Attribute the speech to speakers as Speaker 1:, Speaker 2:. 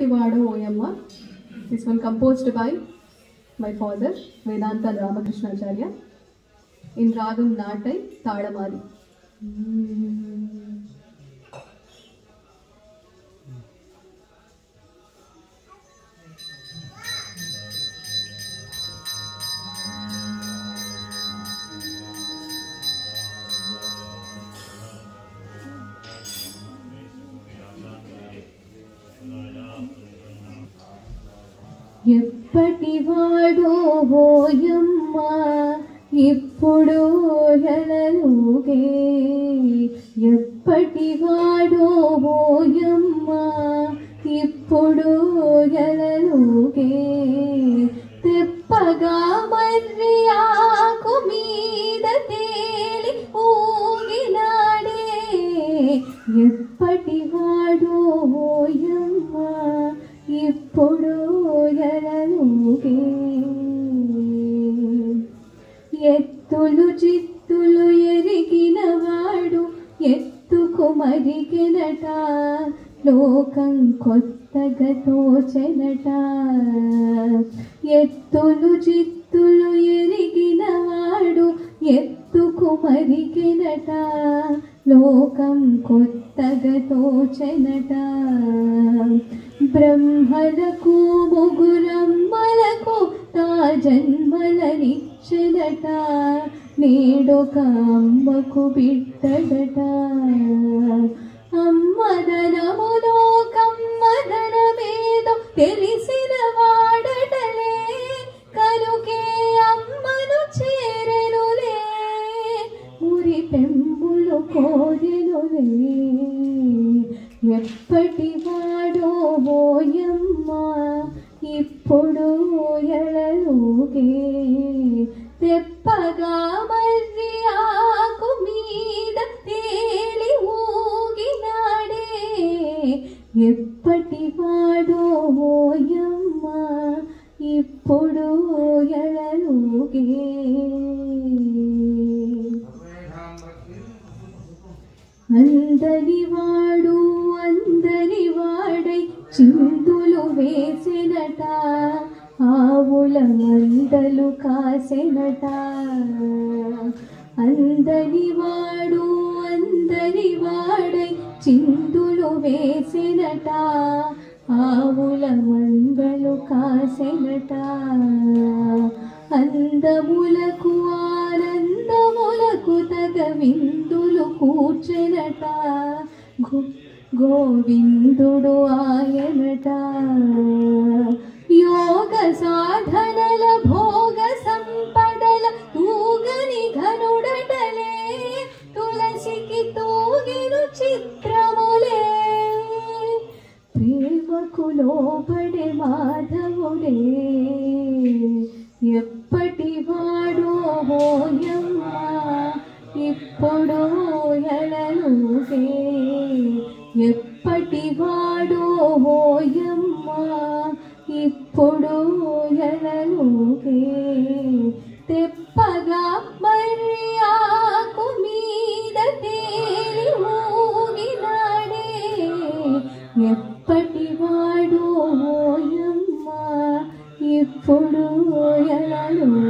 Speaker 1: ఎప్పటివాడో ఓయమ్మ this one composed by my father Vedanta Ramakrishnacharya in ragam Nattai తాళమాలి
Speaker 2: ఎప్పటివాడో హోయమ్మ ఇప్పుడు ఎలలుగే ఎప్పటివాడో హోయమ్మ ఇప్పుడు ఎలలుగే తెప్పగా మర్రి ఆకు మీద తేలి ఊగినాడే ఎప్పటివాడో హోయమ్మ ఇప్పుడు ఎలలుగే ఎత్తులు చిత్తులు ఎరిగినవాడు ఎత్తుకు మరిగినట లోకం కొత్తగా తోచెనట ఎత్తులు చిత్తులు ఎరిగినవాడు ఎత్తుకు మరిగినట లోకం కొత్తగా తోచెనట బ్రహ్మలకు ముగురమ్మలకు తా జన్మలనిచ్చదట నేడొక అమ్మకు బిడ్డడట అమ్మదనములో కమ్మదనమేదో తెలిసిన వాడటలే కనుకే అమ్మను చేరెనులే మురి పెంబులు కోరెనులే ఎప్పటి వాడో ఓయమ్మ ఇప్పుడు ఎలలుగే తెప్పగా మర్రి ఆకు మీద తేలి ఊగినాడే ఎప్పటి వాడో ఓయమ్మ ఇప్పుడు ఎలలుగే అందరి వాడు అందరి వాడై చిందులు వేసినట ఆవుల మందలు కాసెనట అందరి వాడు అందరి వాడై చిందులు వేసినట ఆవుల మందలు కాసెనట అందములకు ఆనందములకు తగ విందులు కూర్చెనట గు- గోవిందుడు ఆయనట యోగ సాధనల భోగ సంపదల తూగని ఘనుడటలే తులసికి తూగిను చిత్రములే ప్రేమకు లోబడే మాధవుడే ఎప్పటి వాడో హోయమ్మ ఇప్పుడు ఎలలుగే ఎప్పటి వాడో హోయమ్మ ఇప్పుడు ఎలలుగే తెప్పగా మర్రి ఆకు మీద తేలి ఊగినాడే ఎప్పటి వాడు ఓయమ్మ ఇప్పుడు ఎలలు